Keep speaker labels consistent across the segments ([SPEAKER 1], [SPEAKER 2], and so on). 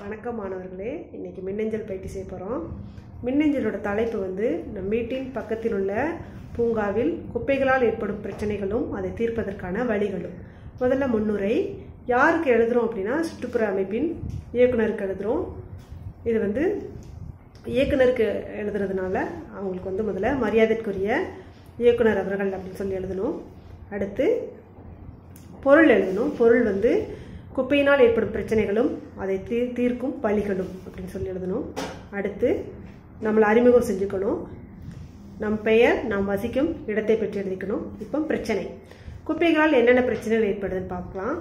[SPEAKER 1] வணக்கம் மாணவர்களே இன்னைக்கு மின்னஞ்சல் பயிற்சி செய்ய போகிறோம் மின்னஞ்சலோட தலைப்பு வந்து நம் வீட்டின் பக்கத்தில் உள்ள பூங்காவில் குப்பைகளால் ஏற்படும் பிரச்சனைகளும் அதை தீர்ப்பதற்கான வழிகளும் முதல்ல முன்னுரை யாருக்கு எழுதுகிறோம் அப்படின்னா சுற்றுப்புற அமைப்பின் இயக்குனருக்கு எழுதுகிறோம் இது வந்து இயக்குனருக்கு எழுதுறதுனால அவங்களுக்கு வந்து முதல்ல மரியாதைக்குரிய இயக்குனர் அவர்கள் அப்படின்னு சொல்லி எழுதணும் அடுத்து பொருள் எழுதணும் பொருள் வந்து குப்பையினால் ஏற்படும் பிரச்சனைகளும் அதை தீ தீர்க்கும் வழிகளும் அப்படின்னு சொல்லி எழுதணும் அடுத்து நம்மளை அறிமுகம் செஞ்சுக்கணும் நம் பெயர் நாம் வசிக்கும் இடத்தை பற்றி எழுதிக்கணும் இப்போ பிரச்சனை குப்பைகளால் என்னென்ன பிரச்சனைகள் ஏற்படுதுன்னு பார்க்கலாம்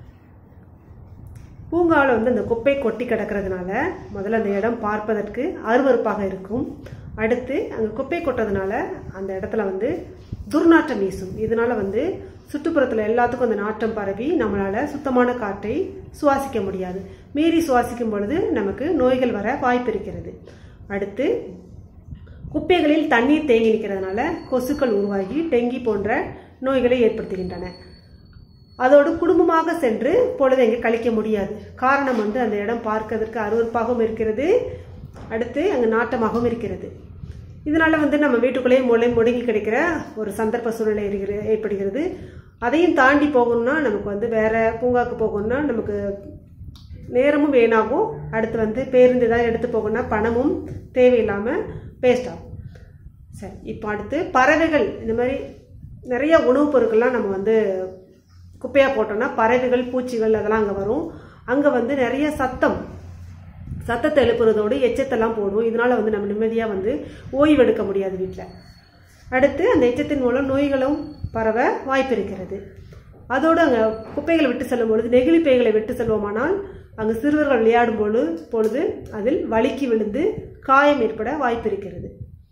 [SPEAKER 1] பூங்காவில் வந்து அந்த குப்பை கொட்டி கிடக்கிறதுனால முதல்ல அந்த இடம் பார்ப்பதற்கு அருவருப்பாக இருக்கும் அடுத்து அங்கே குப்பை கொட்டதுனால அந்த இடத்துல வந்து துர்நாற்றம் வீசும் இதனால வந்து சுற்றுப்புறத்தில் எல்லாத்துக்கும் அந்த நாற்றம் பரவி நம்மளால் சுத்தமான காற்றை சுவாசிக்க முடியாது மீறி சுவாசிக்கும் பொழுது நமக்கு நோய்கள் வர வாய்ப்பு இருக்கிறது அடுத்து குப்பைகளில் தண்ணீர் தேங்கி நிற்கிறதுனால கொசுக்கள் உருவாகி டெங்கி போன்ற நோய்களை ஏற்படுத்துகின்றன அதோடு குடும்பமாக சென்று பொழுதை இங்கே கழிக்க முடியாது காரணம் வந்து அந்த இடம் பார்க்கறதற்கு அருவருப்பாகவும் இருக்கிறது அடுத்து அங்கே நாட்டமாகவும் இருக்கிறது இதனால வந்து நம்ம வீட்டுக்குள்ளேயே முளை முடங்கி கிடைக்கிற ஒரு சந்தர்ப்ப சூழ்நிலை இருக்கிற ஏற்படுகிறது அதையும் தாண்டி போகணும்னா நமக்கு வந்து வேற பூங்காக்கு போகணும்னா நமக்கு நேரமும் வேணாகும் அடுத்து வந்து பேருந்து ஏதாவது எடுத்து போகணும்னா பணமும் தேவையில்லாமல் வேஸ்ட் ஆகும் சரி இப்போ அடுத்து பறவைகள் இந்த மாதிரி நிறைய உணவுப் பொருட்கள்லாம் நம்ம வந்து குப்பையாக போட்டோம்னா பறவைகள் பூச்சிகள் அதெல்லாம் அங்கே வரும் அங்கே வந்து நிறைய சத்தம் சத்தத்தை எழுப்புறதோடு எச்சத்தெல்லாம் போடும் இதனால வந்து நம்ம நிம்மதியாக வந்து ஓய்வு எடுக்க முடியாது வீட்டில் அடுத்து அந்த எச்சத்தின் மூலம் நோய்களும் பரவ வாய்ப்பு இருக்கிறது அதோடு அங்கே குப்பைகளை விட்டு செல்லும் பொழுது நெகிழி பைகளை விட்டு செல்வோமானால் அங்கு சிறுவர்கள் விளையாடும் பொழுது பொழுது அதில் வழுக்கி விழுந்து காயம் ஏற்பட வாய்ப்பு இருக்கிறது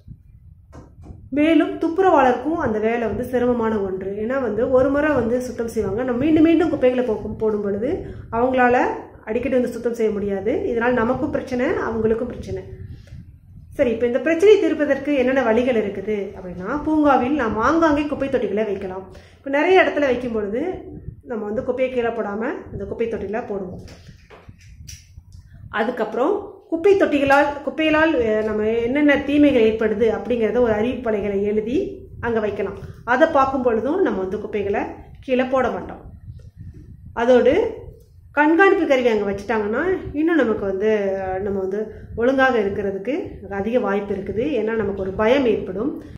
[SPEAKER 1] மேலும் துப்புரவாளருக்கும் அந்த வேலை வந்து சிரமமான ஒன்று ஏன்னா வந்து ஒரு முறை வந்து சுத்தம் செய்வாங்க நம்ம மீண்டும் மீண்டும் குப்பைகளை போக்கும் போடும் பொழுது அவங்களால அடிக்கடி வந்து சுத்தம் செய்ய முடியாது இதனால் நமக்கும் பிரச்சனை அவங்களுக்கும் பிரச்சனை சரி இப்போ இந்த பிரச்சனையை தீர்ப்பதற்கு என்னென்ன வழிகள் இருக்குது அப்படின்னா பூங்காவில் நாம் ஆங்காங்கே குப்பை தொட்டிகளை வைக்கலாம் இப்போ நிறைய இடத்துல வைக்கும் பொழுது நம்ம வந்து குப்பையை கீழே போடாமல் இந்த குப்பை தொட்டியில் போடுவோம் அதுக்கப்புறம் குப்பை தொட்டிகளால் குப்பைகளால் அஹ், நம்ம என்னென்ன தீமைகள் ஏற்படுது அப்படிங்கிறத ஒரு அறிவிப்பலைகளை எழுதி அங்கே வைக்கலாம் அதை பார்க்கும் பொழுதும் நம்ம வந்து குப்பைகளை கீழே போட மாட்டோம் அதோடு கண்காணிப்பு கருவி அங்கே வச்சுட்டாங்கன்னா இன்னும் நமக்கு வந்து அஹ், நம்ம வந்து ஒழுங்காக இருக்கிறதுக்கு அதிக வாய்ப்பு இருக்குது ஏன்னா நமக்கு ஒரு பயம் ஏற்படும்